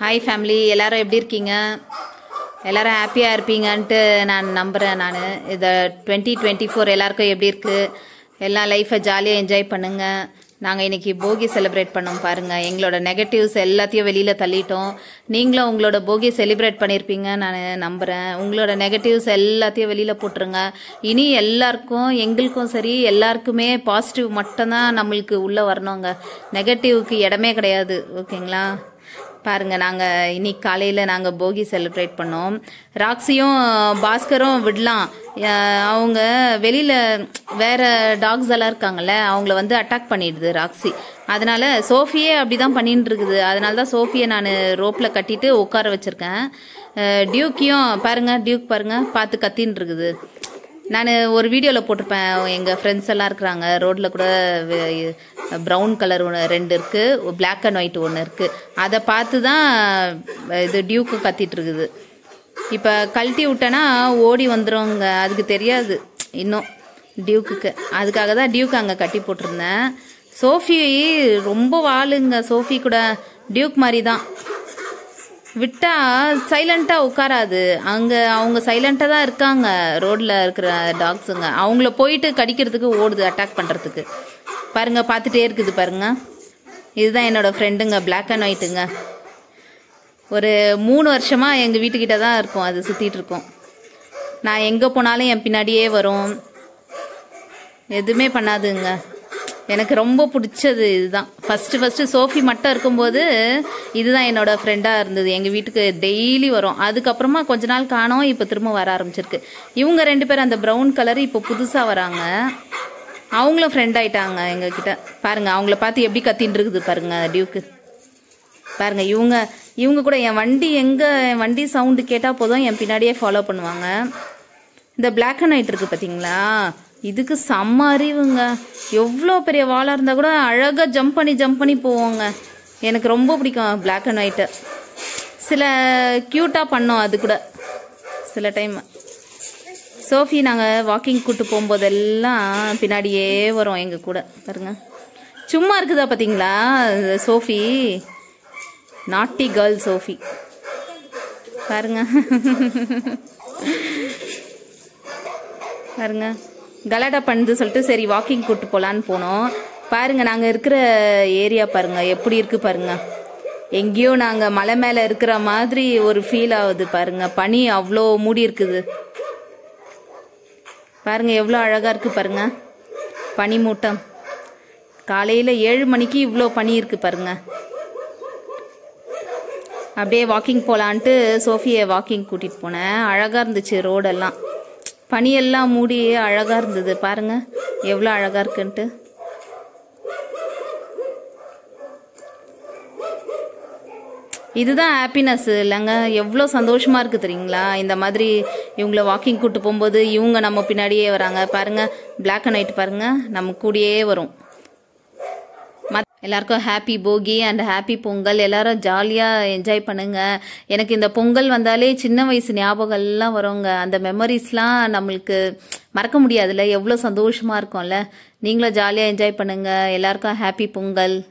hi family எல்லாரும் எப்படி இருக்கீங்க எல்லாரும் ஹாப்பியாக இருப்பீங்கன்ட்டு நான் நம்புகிறேன் நான் இதை டுவெண்ட்டி டுவெண்ட்டி ஃபோர் எல்லாருக்கும் எப்படி இருக்குது எல்லா லைஃப்பை ஜாலியாக என்ஜாய் பண்ணுங்க நாங்கள் இன்னைக்கு போகி செலிப்ரேட் பண்ணோம் பாருங்க எங்களோட நெகட்டிவ்ஸ் எல்லாத்தையும் வெளியில் தள்ளிட்டோம் நீங்களும் உங்களோட போகி செலிப்ரேட் பண்ணியிருப்பீங்க நான் நம்புகிறேன் உங்களோட நெகட்டிவ்ஸ் எல்லாத்தையும் வெளியில் போட்டுருங்க இனி எல்லாருக்கும் எங்களுக்கும் சரி எல்லாருக்குமே பாசிட்டிவ் மட்டும்தான் நம்மளுக்கு உள்ளே வரணுங்க நெகட்டிவ்க்கு இடமே கிடையாது ஓகேங்களா பாருங்க நாங்க இன்னைக்கு காலையில நாங்க போகி செலிப்ரேட் பண்ணோம் ராக்ஸியும் பாஸ்கரும் விடலாம் அஹ் அவங்க வெளியில வேற டாக்ஸ் எல்லாம் இருக்காங்கல்ல அவங்கள வந்து அட்டாக் பண்ணிடுது ராக்ஸி அதனால சோஃபியே அப்படிதான் பண்ணிட்டு இருக்குது அதனால தான் சோஃபியை நான் ரோப்ல கட்டிட்டு உட்கார வச்சிருக்கேன் அஹ் டியூக்கையும் பாருங்க டியூக் பாருங்க பார்த்து கத்தின்னு இருக்குது நான் ஒரு வீடியோவில் போட்டிருப்பேன் எங்கள் ஃப்ரெண்ட்ஸ் எல்லாம் இருக்கிறாங்க ரோட்டில் கூட ப்ரௌன் கலர் ஒன்று ரெண்டு இருக்குது பிளாக் அண்ட் ஒயிட் ஒன்று இருக்குது அதை பார்த்து தான் இது டியூக்கு கத்திட்டு இருக்குது இப்போ கழட்டி விட்டேன்னா ஓடி வந்துருங்க அதுக்கு தெரியாது இன்னும் டியூக்குக்கு அதுக்காக தான் டியூக்கு அங்கே கட்டி போட்டிருந்தேன் சோஃபி ரொம்ப வாளுங்க சோஃபி கூட டியூக் மாதிரி தான் விட்டா சைலண்டா உட்காராது அங்க அவங்க சைலண்டா தான் இருக்காங்க ரோட்ல இருக்கிற டாக்ஸுங்க அவங்கள போயிட்டு கடிக்கிறதுக்கு ஓடுது அட்டாக் பண்றதுக்கு பாருங்க பார்த்துட்டே இருக்குது பாருங்க இதுதான் என்னோட ஃப்ரெண்டுங்க பிளாக் அண்ட் ஒயிட்டுங்க ஒரு மூணு வருஷமா எங்க வீட்டுக்கிட்ட தான் இருக்கும் அது சுத்திட்டு இருக்கும் நான் எங்க போனாலும் என் பின்னாடியே வரும் எதுவுமே பண்ணாதுங்க எனக்கு ரொம்ப பிடிச்சது இதுதான் ஃபர்ஸ்ட் ஃபர்ஸ்ட் சோஃபி மட்டும் இருக்கும்போது இதுதான் என்னோட ஃப்ரெண்டா இருந்தது எங்க வீட்டுக்கு டெய்லி வரும் அதுக்கப்புறமா கொஞ்ச நாள் காணோம் இப்போ திரும்ப வர ஆரம்பிச்சிருக்கு இவங்க ரெண்டு பேரும் அந்த ப்ரௌன் கலர் இப்போ புதுசா வராங்க அவங்களும் ஃப்ரெண்ட் ஆயிட்டாங்க எங்க கிட்ட பாருங்க அவங்கள பார்த்து எப்படி கத்தின்னு இருக்குது பாருங்க டியூக்கு பாருங்க இவங்க இவங்க கூட என் வண்டி எங்க என் வண்டி சவுண்டு கேட்டா போதும் என் பின்னாடியே ஃபாலோ பண்ணுவாங்க இந்த பிளாக் அண்ட் ஒயிட் இருக்கு பாத்தீங்களா இதுக்கு செம்ம அறிவுங்க எவ்வளோ பெரிய வாளாக இருந்தால் கூட அழகாக ஜம்ப் பண்ணி ஜம்ப் பண்ணி போவோங்க எனக்கு ரொம்ப பிடிக்கும் பிளாக் அண்ட் ஒயிட்டு சில க்யூட்டாக பண்ணோம் அது கூட சில டைம் சோஃபி நாங்கள் வாக்கிங் கூட்டு போகும்போதெல்லாம் பின்னாடியே வரும் எங்கள் கூட பாருங்க சும்மா இருக்குதா பார்த்தீங்களா சோஃபி நாட்டி கேர்ள் சோஃபி பாருங்க பாருங்க கலாட்டா பண்ணுது சொல்லிட்டு சரி வாக்கிங் கூட்டு போலான்னு போனோம் பாருங்க நாங்க இருக்கிற ஏரியா பாருங்க எப்படி இருக்கு பாருங்க எங்கேயோ நாங்க மலை மேல இருக்கிற மாதிரி ஒரு ஃபீல் ஆகுது பாருங்க பனி அவ்வளோ மூடி இருக்குது பாருங்க எவ்வளோ அழகா இருக்கு பாருங்க பனி மூட்டம் காலையில ஏழு மணிக்கு இவ்வளோ பனி இருக்கு பாருங்க அப்படியே வாக்கிங் போலான்ட்டு சோஃபியை வாக்கிங் கூட்டிட்டு போனேன் அழகா இருந்துச்சு ரோடெல்லாம் பனியெல்லாம் மூடி அழகா இருந்தது பாருங்க எவ்வளோ அழகா இருக்குன்ட்டு இதுதான் ஹாப்பினஸ் இல்லைங்க எவ்வளோ சந்தோஷமா இருக்கு தெரியுங்களா இந்த மாதிரி இவங்கள வாக்கிங் கூட்டு போகும்போது இவங்க நம்ம பின்னாடியே வராங்க பாருங்க பிளாக் அண்ட் ஒயிட் பாருங்க நம்ம கூடயே வரும் மத்- எல்லாருக்கும் ஹாப்பி போகி அண்ட் ஹாப்பி பொங்கல் எல்லாரும் ஜாலியாக என்ஜாய் பண்ணுங்க எனக்கு இந்த பொங்கல் வந்தாலே சின்ன வயசு ஞாபகம் எல்லாம் வருங்க அந்த மெமரிஸ்லாம் நம்மளுக்கு மறக்க முடியாதுல்ல எவ்வளோ சந்தோஷமா இருக்கும்ல நீங்களும் ஜாலியாக என்ஜாய் பண்ணுங்க எல்லாருக்கும் ஹாப்பி பொங்கல்